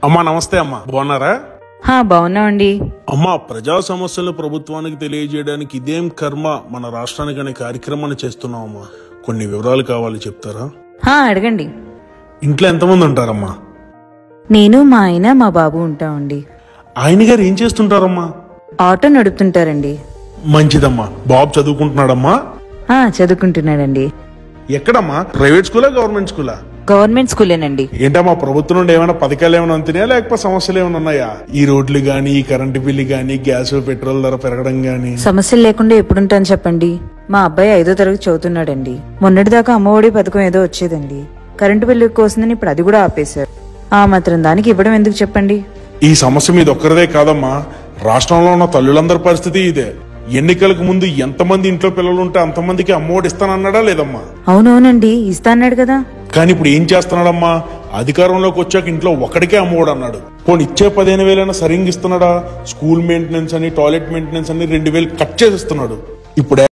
అమ్మా నమస్తే అమ్మా బాగున్నారా హా బాగున్నామండి అమ్మా ప్రజా సమస్యలు ప్రభుత్వానికి తెలియజేయడానికి ఇదేం కర్మ మన రాష్ట్రానికి అనే కార్యక్రమాన్ని చేస్తున్నాం అమ్మా కొన్ని వివరాలు కావాలి చెప్తారా హా అడగండి ఇంట్లో ఎంతమంది ఉంటారమ్మా నేను మా ఆయన మా బాబు ఉంటామండి ఆయన గారు ఏం చేస్తుంటారమ్మా ఆటో నడుపుతుంటారండి మంచిదమ్మా బాబు చదువుకుంటున్నాడమ్మా హా చదువుకుంటున్నాడండి ఎక్కడమ్మా ప్రైవేట్ స్కూలా గవర్నమెంట్ స్కూలా గవర్నమెంట్ స్కూలేనండి ఏంటమ్మా ప్రభుత్వం నుండి ఏమైనా పథకాలు ఏమైనా అంతున్నాయా లేకపోతే సమస్యలు ఏమైనా ఉన్నాయా ఈ రోడ్లు గానీ ఈ కరెంటు బిల్లు గానీ గ్యాస్ పెట్రోల్ ధర పెరగడం గానీ సమస్యలు లేకుండా ఎప్పుడుంటాను చెప్పండి మా అబ్బాయి ఐదో తరగతి చదువుతున్నాడండి మొన్నటిదాకా అమ్మఒడి పథకం ఏదో వచ్చేదండి కరెంటు బిల్లు ఎక్కువ వస్తుందని ఇప్పుడు అది కూడా ఆపేశారు ఆ మాత్రం దానికి ఇవ్వడం ఎందుకు చెప్పండి ఈ సమస్య మీద ఒక్కరిదే కాదమ్మా రాష్ట్రంలో ఉన్న తల్లులందరి పరిస్థితి ఇదే ఎన్నికలకు ముందు ఎంతమంది ఇంట్లో పిల్లలు ఉంటే అంతమందికి అమ్మఒడి ఇస్తానన్నాడా లేదమ్మా అవునవునండి ఇస్తా అన్నాడు కదా కానీ ఇప్పుడు ఏం చేస్తున్నాడమ్మా అధికారంలోకి వచ్చాక ఇంట్లో ఒకడికే అమ్మఒడు అన్నాడు పోనీ ఇచ్చే పదిహేను వేలైనా సరిగ్గా ఇస్తున్నాడా స్కూల్ మెయింటెనెన్స్ అని టాయిలెట్ మెయింటెనెన్స్ అని రెండు వేలు కట్ చేసేస్తున్నాడు ఇప్పుడు